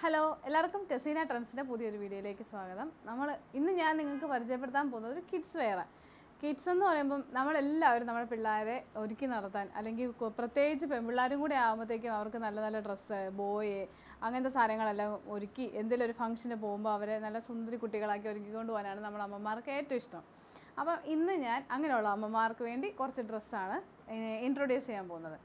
hello എല്ലാവർക്കും ടെസീന ട്രെൻഡ്സിൻ്റെ പുതിയൊരു വീഡിയോയിലേക്ക് സ്വാഗതം നമ്മൾ ഇന്ന് ഞാൻ നിങ്ങൾക്ക് പരിചയപ്പെടുത്താൻ പോകുന്നത് ഒരു കിഡ്സ് വെയറാണ് കിഡ്സ് എന്ന് പറയുമ്പം നമ്മളെല്ലാവരും നമ്മുടെ പിള്ളേരെ ഒരുക്കി നടത്താൻ അല്ലെങ്കിൽ കൊ- പ്രത്യേകിച്ച് പെൺപിള്ളേരും കൂടെ ആകുമ്പോഴത്തേക്കും അവർക്ക് നല്ല നല്ല ഡ്രസ്സ് ബോയ് അങ്ങനത്തെ സാധനങ്ങളെല്ലാം ഒരുക്കി എന്തെങ്കിലും ഒരു ഫംഗ്ഷന് പോകുമ്പോൾ അവരെ നല്ല സുന്ദരി കുട്ടികളാക്കി ഒരുക്കിക്കൊണ്ട് പോകാനാണ് നമ്മുടെ അമ്മമാർക്ക് ഏറ്റവും ഇഷ്ടം അപ്പം ഇന്ന് ഞാൻ അങ്ങനെയുള്ള അമ്മമാർക്ക് വേണ്ടി കുറച്ച് ഡ്രസ്സാണ് ഇൻട്രൊഡ്യൂസ് ചെയ്യാൻ പോകുന്നത്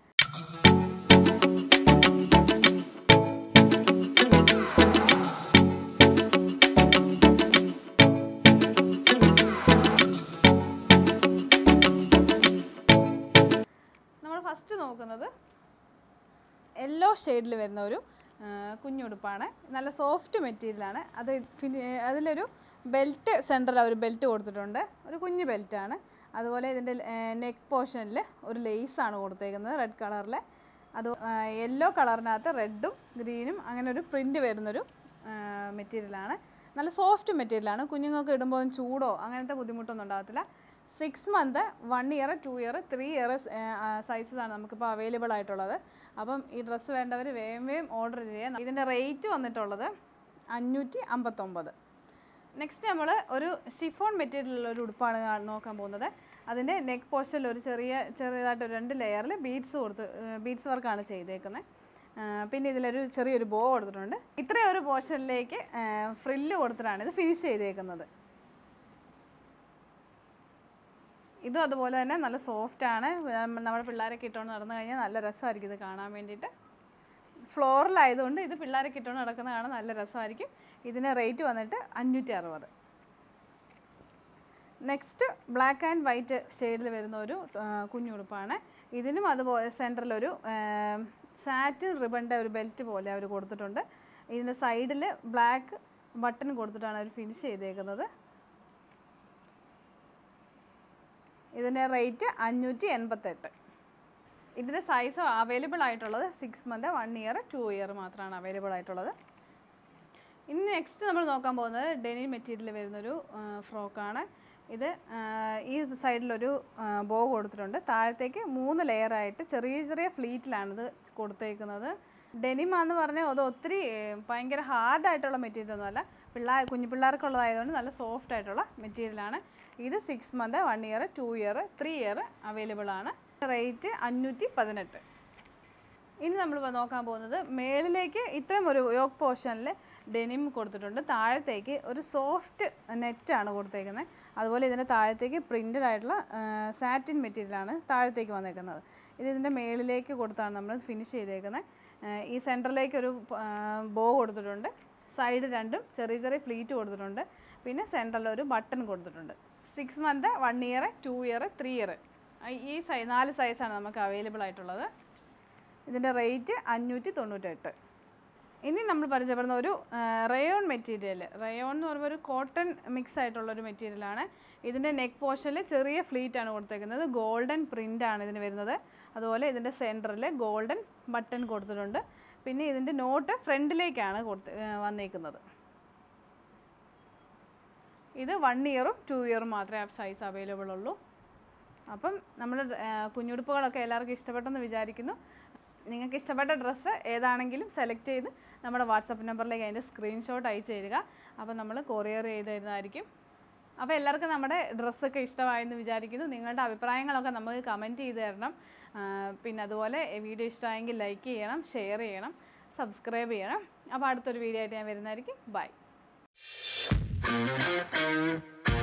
നമ്മൾ ഫസ്റ്റ് നോക്കുന്നത് യെല്ലോ ഷെയ്ഡിൽ വരുന്ന ഒരു ആ, കുഞ്ഞുടുപ്പാണ് നല്ല സോഫ്റ്റ് മെറ്റീരിയലാണ് അത് ഫിനി അതിലൊരു ബെൽറ്റ് സെൻറ്ററിൽ ഒരു ബെൽറ്റ് കൊടുത്തിട്ടുണ്ട് ഒരു കുഞ്ഞു ബെൽറ്റാണ് അതുപോലെ ഇതിൻ്റെ നെക്ക് പോർഷനിൽ ഒരു ലേസാണ് കൊടുത്തേക്കുന്നത് റെഡ് കളറിൽ അത് യെല്ലോ കളറിനകത്ത് റെഡും ഗ്രീനും അങ്ങനെ ഒരു പ്രിൻ്റ് വരുന്നൊരു മെറ്റീരിയലാണ് നല്ല സോഫ്റ്റ് മെറ്റീരിയലാണ് കുഞ്ഞുങ്ങൾക്ക് ഇടുമ്പോൾ ചൂടോ അങ്ങനത്തെ ബുദ്ധിമുട്ടൊന്നും ഉണ്ടാകത്തില്ല six month one year two year three year sizes ആണ് നമുക്കിപ്പോൾ അവൈലബിൾ ആയിട്ടുള്ളത് അപ്പം ഈ ഡ്രസ്സ് വേണ്ടവർ വേഗം വേഗം ഓർഡർ ചെയ്യാം ഇതിൻ്റെ റേറ്റ് വന്നിട്ടുള്ളത് അഞ്ഞൂറ്റി അമ്പത്തൊമ്പത് നെക്സ്റ്റ് നമ്മൾ ഒരു ഷിഫോൺ മെറ്റീരിയലുള്ള ഒരു ഉടുപ്പാണ് കാ- നോക്കാൻ പോകുന്നത് അതിൻ്റെ നെക്ക് പോർഷനിൽ ഒരു ചെറിയ ചെറിയതായിട്ട് ഒരു രണ്ട് ലെയറിൽ ബീഡ്സ് കൊടുത്ത് ബീഡ്സ് വർക്കാണ് ചെയ്തേക്കുന്നത് പിന്നെ ഇതിലൊരു ചെറിയൊരു ബോ കൊടുത്തിട്ടുണ്ട് ഇത്രയും ഒരു പോർഷനിലേക്ക് ഫ്രില്ല് കൊടുത്തിട്ടാണ് ഇത് ഫിനിഷ് ചെയ്തേക്കുന്നത് ഇതും അതുപോലെ തന്നെ നല്ല സോഫ്റ്റ് ആണ് നമ്മ- നമ്മുടെ പിള്ളേരൊക്കെ ഇട്ടുകൊണ്ട് നടന്നു കഴിഞ്ഞാൽ നല്ല രസമായിരിക്കും ഇത് കാണാൻ വേണ്ടിയിട്ട് ഫ്ലോറിലായതുകൊണ്ട് ഇത് പിള്ളേരൊക്കെ ഇട്ടുകൊണ്ട് നടക്കുന്ന കാണാൻ നല്ല രസമായിരിക്കും ഇതിന് റേറ്റ് വന്നിട്ട് അഞ്ഞൂറ്റി അറുപത് നെക്സ്റ്റ് ബ്ലാക്ക് ആൻഡ് വൈറ്റ് ഷെയ്ഡിൽ വരുന്ന ഒരു ആ, കുഞ്ഞുടുപ്പാണ് ഇതിനും അതുപോലെ സെൻറ്ററിലൊരു സാറ്റിൻ റിബണിൻ്റെ ഒരു ബെൽറ്റ് പോലെ അവർ കൊടുത്തിട്ടുണ്ട് ഇതിൻ്റെ സൈഡിൽ ബ്ലാക്ക് ബട്ടൺ കൊടുത്തിട്ടാണ് അവർ ഫിനിഷ് ചെയ്തേക്കുന്നത് ഇതിൻ്റെ റേറ്റ് അഞ്ഞൂറ്റി എൺപത്തെട്ട് ഇതിൻ്റെ സൈസ് അവൈലബിൾ ആയിട്ടുള്ളത് six month one year two year മാത്രമാണ് അവൈലബിൾ ആയിട്ടുള്ളത് ഇനി നെക്സ്റ്റ് നമ്മൾ നോക്കാൻ പോകുന്നത് ഡെനി മെറ്റീരിയൽ വരുന്നൊരു ഫ്രോക്കാണ് ഇത് ആ, ഈ സൈഡിലൊരു ബോ കൊടുത്തിട്ടുണ്ട് താഴത്തേക്ക് മൂന്ന് ലെയറായിട്ട് ചെറിയ ചെറിയ ഫ്ലീറ്റിലാണ് ഇത് കൊടുത്തേക്കുന്നത് ഡെനിമാന്ന് പറഞ്ഞാൽ അത് ഒത്തിരി ഏ, ഭയങ്കര ഹാർഡായിട്ടുള്ള മെറ്റീരിയൽ ഒന്നുമല്ല പിള്ളേർ കുഞ്ഞു പിള്ളേർക്കുള്ളതായതുകൊണ്ട് നല്ല സോഫ്റ്റ് ആയിട്ടുള്ള മെറ്റീരിയലാണ് ഇത് six month one year two year three year available ആണ് റേറ്റ് അഞ്ഞൂറ്റി പതിനെട്ട് ഇനി നമ്മൾ നോക്കാൻ പോകുന്നത് മേളിലേക്ക് ഇത്രയും ഒരു യോക്ക് പോർഷനിൽ ഡെനിം കൊടുത്തിട്ടുണ്ട് താഴത്തേക്ക് ഒരു സോഫ്റ്റ് നെറ്റാണ് കൊടുത്തേക്കുന്നത് അതുപോലെ ഇതിൻ്റെ താഴത്തേക്ക് പ്രിൻറ്റഡ് ആയിട്ടുള്ള സാറ്റിൻ മെറ്റീരിയലാണ് താഴത്തേക്ക് വന്നേക്കുന്നത് ഇത് ഇതിൻ്റെ മേളിലേക്ക് കൊടുത്താണ് നമ്മൾ ഫിനിഷ് ചെയ്തേക്കുന്നത് ഈ സെൻറ്ററിലേക്ക് ഒരു ബോ കൊടുത്തിട്ടുണ്ട് സൈഡ് രണ്ടും ചെറിയ ചെറിയ ഫ്ലീറ്റ് കൊടുത്തിട്ടുണ്ട് പിന്നെ സെൻറ്ററിൽ ഒരു ബട്ടൺ കൊടുത്തിട്ടുണ്ട് six month one year two year three year ഈ സൈ നാല് സൈസാണ് നമുക്ക് അവൈലബിൾ ആയിട്ടുള്ളത് ഇതിൻ്റെ റേറ്റ് അഞ്ഞൂറ്റി തൊണ്ണൂറ്റെട്ട് ഇനി നമ്മൾ പരിചയപ്പെടുന്ന ഒരു റയോൺ മെറ്റീരിയൽ റയോൺ എന്ന് പറയുമ്പോൾ ഒരു കോട്ടൺ മിക്സ് ആയിട്ടുള്ള ഒരു മെറ്റീരിയലാണ് ഇതിൻ്റെ നെക്ക് പോർഷനിൽ ചെറിയ ഫ്ലീറ്റ് ആണ് കൊടുത്തേക്കുന്നത് ഗോൾഡൻ പ്രിൻ്റ് ആണ് ഇതിന് വരുന്നത് അതുപോലെ ഇതിൻ്റെ സെൻറ്ററിൽ ഗോൾഡൻ ബട്ടൺ കൊടുത്തിട്ടുണ്ട് പിന്നെ ഇതിൻ്റെ നോട്ട് ഫ്രണ്ടിലേക്കാണ് കൊടുത്ത് ഏ, വന്നേക്കുന്നത് ഇത് വൺ ഇയറും ടു ഇയറും മാത്രമേ ആ സൈസ് അവൈലബിൾ ഉള്ളൂ അപ്പം നമ്മുടെ കുഞ്ഞുടുപ്പുകളൊക്കെ എല്ലാവർക്കും ഇഷ്ടപ്പെട്ടെന്ന് വിചാരിക്കുന്നു നിങ്ങൾക്ക് ഇഷ്ടപ്പെട്ട ഡ്രസ്സ് ഏതാണെങ്കിലും സെലക്ട് ചെയ്ത് നമ്മുടെ വാട്സപ്പ് നമ്പറിലേക്ക് അതിൻ്റെ സ്ക്രീൻഷോട്ട് അയച്ചു തരിക അപ്പോൾ നമ്മൾ കൊറിയർ ചെയ്ത് തരുന്നതായിരിക്കും അപ്പോൾ എല്ലാവർക്കും നമ്മുടെ ഡ്രസ്സൊക്കെ ഇഷ്ടമായെന്ന് വിചാരിക്കുന്നു നിങ്ങളുടെ അഭിപ്രായങ്ങളൊക്കെ നമുക്ക് കമൻറ്റ് ചെയ്ത് തരണം ആ, പിന്നെ അതുപോലെ വീഡിയോ ഇഷ്ടമായെങ്കിൽ ലൈക്ക് ചെയ്യണം ഷെയർ ചെയ്യണം സബ്സ്ക്രൈബ് ചെയ്യണം അപ്പോൾ അടുത്തൊരു വീഡിയോ ആയിട്ട് ഞാൻ വരുന്നതായിരിക്കും ബൈ